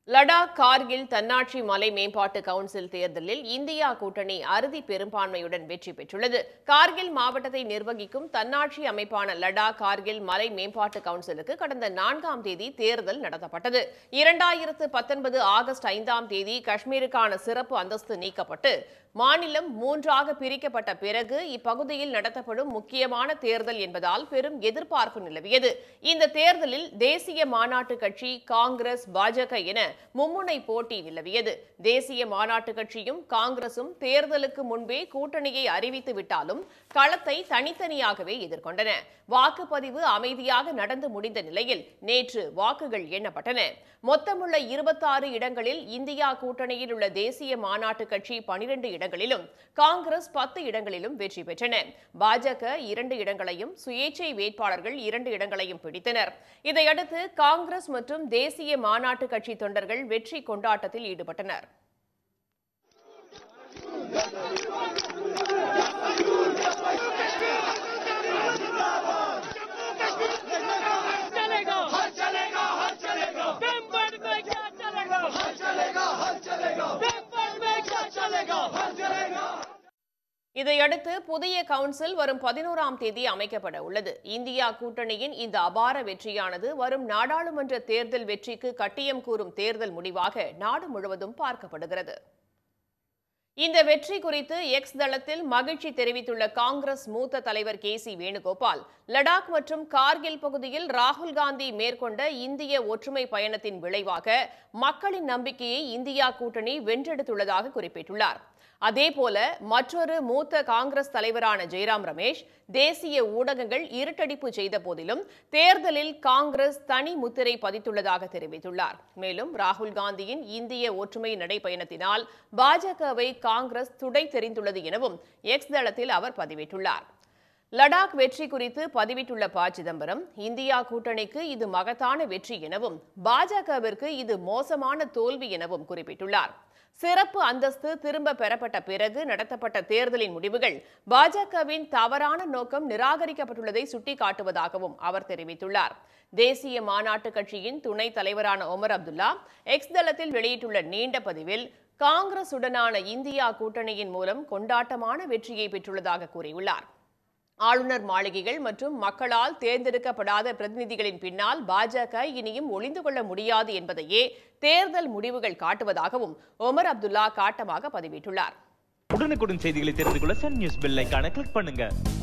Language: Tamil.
லடாக் கார்கில் தன்னாட்சி மலை மேம்பாட்டு கவுன்சில் தேர்தலில் இந்தியா கூட்டணி அறுதி பெரும்பான்மையுடன் வெற்றி பெற்றுள்ளது கார்கில் மாவட்டத்தை நிர்வகிக்கும் தன்னாட்சி அமைப்பான லடாக் கார்கில் மலை மேம்பாட்டு கவுன்சிலுக்கு கடந்த நான்காம் தேதி தேர்தல் நடத்தப்பட்டது இரண்டாயிரத்து பத்தொன்பது ஆகஸ்ட் ஐந்தாம் தேதி காஷ்மீருக்கான சிறப்பு அந்தஸ்து நீக்கப்பட்டு மாநிலம் மூன்றாக பிரிக்கப்பட்ட பிறகு இப்பகுதியில் நடத்தப்படும் முக்கியமான தேர்தல் என்பதால் பெரும் எதிர்பார்ப்பு நிலவியது இந்த தேர்தலில் தேசிய மாநாட்டு கட்சி காங்கிரஸ் பாஜக என மும்முனை போட்டி நிலவியது தேசிய மாநாட்டு கட்சியும் காங்கிரசும் தேர்தலுக்கு முன்பே கூட்டணியை அறிவித்து விட்டாலும் களத்தை தனித்தனியாகவே எதிர்கொண்டன வாக்குப்பதிவு அமைதியாக நடந்து முடிந்த நிலையில் நேற்று வாக்குகள் எண்ணப்பட்டன மொத்தமுள்ள இருபத்தாறு இடங்களில் இந்தியா கூட்டணியில் உள்ள தேசிய மாநாட்டு கட்சி பனிரெண்டு இடங்களிலும் காங்கிரஸ் பத்து இடங்களிலும் வெற்றி பெற்றன பாஜக இரண்டு இடங்களையும் சுயேட்சை வேட்பாளர்கள் இரண்டு இடங்களையும் பிடித்தனர் இதையடுத்து காங்கிரஸ் மற்றும் தேசிய மாநாட்டு கட்சி தொண்டர்கள் வெற்றி கொண்டாட்டத்தில் ஈடுபட்டனர் चलेगा हर चलेगा हर चलेगा बेम्बड में क्या चलेगा हर चलेगा हर चलेगा बेम्बड में क्या चलेगा हर चलेगा இதையடுத்து புதிய கவுன்சில் வரும் பதினோராம் தேதி அமைக்கப்பட உள்ளது இந்தியா கூட்டணியின் இந்த அபார வெற்றியானது வரும் நாடாளுமன்ற தேர்தல் வெற்றிக்கு கட்டியம் கூறும் தேர்தல் முடிவாக நாடு முழுவதும் பார்க்கப்படுகிறது இந்த வெற்றி குறித்து எக்ஸ் தளத்தில் மகிழ்ச்சி தெரிவித்துள்ள காங்கிரஸ் மூத்த தலைவர் கே சி வேணுகோபால் லடாக் மற்றும் கார்கில் பகுதியில் ராகுல் காந்தி மேற்கொண்ட இந்திய ஒற்றுமை பயணத்தின் விளைவாக மக்களின் நம்பிக்கையை இந்தியா கூட்டணி வென்றெடுத்துள்ளதாக குறிப்பிட்டுள்ளார் அதேபோல மற்றொரு மூத்த காங்கிரஸ் தலைவரான ஜெயராம் ரமேஷ் தேசிய ஊடகங்கள் இருட்டடிப்பு செய்த போதிலும் தேர்தலில் காங்கிரஸ் தனி முத்திரை பதித்துள்ளதாக தெரிவித்துள்ளார் மேலும் ராகுல் காந்தியின் இந்திய ஒற்றுமை நடைபயணத்தினால் பாஜகவை காங்கிரஸ் துடை தெரிந்துள்ளது எனவும் எக்ஸ் தளத்தில் அவர் பதிவிட்டுள்ளார் லடாக் வெற்றி குறித்து பதிவிட்டுள்ள ப சிதம்பரம் இந்தியா கூட்டணிக்கு இது மகத்தான வெற்றி எனவும் பாஜகவிற்கு இது மோசமான தோல்வி எனவும் குறிப்பிட்டுள்ளார் சிறப்பு அந்தஸ்து திரும்ப பெறப்பட்ட பிறகு நடத்தப்பட்ட தேர்தலின் முடிவுகள் பாஜகவின் தவறான நோக்கம் நிராகரிக்கப்பட்டுள்ளதை சுட்டிக்காட்டுவதாகவும் அவர் தெரிவித்துள்ளார் தேசிய மாநாட்டு கட்சியின் துணைத் தலைவரான ஒமர் அப்துல்லா எக்ஸ் தளத்தில் வெளியிட்டுள்ள நீண்ட பதிவில் காங்கிரசுடனான இந்தியா கூட்டணியின் மூலம் கொண்டாட்டமான வெற்றியை பெற்றுள்ளதாக கூறியுள்ளார் ஆளுநர் மாளிகைகள் மற்றும் மக்களால் தேர்ந்தெடுக்கப்படாத பிரதிநிதிகளின் பின்னால் பாஜக இனியும் ஒளிந்து கொள்ள முடியாது என்பதையே தேர்தல் முடிவுகள் காட்டுவதாகவும் ஒமர் அப்துல்லா காட்டமாக பதிவிட்டுள்ளார் உடனுக்குடன் செய்திகளை தெரிந்து கொள்ள சன் நியூஸ் பெல் ஐகானை கிளிக் பண்ணுங்க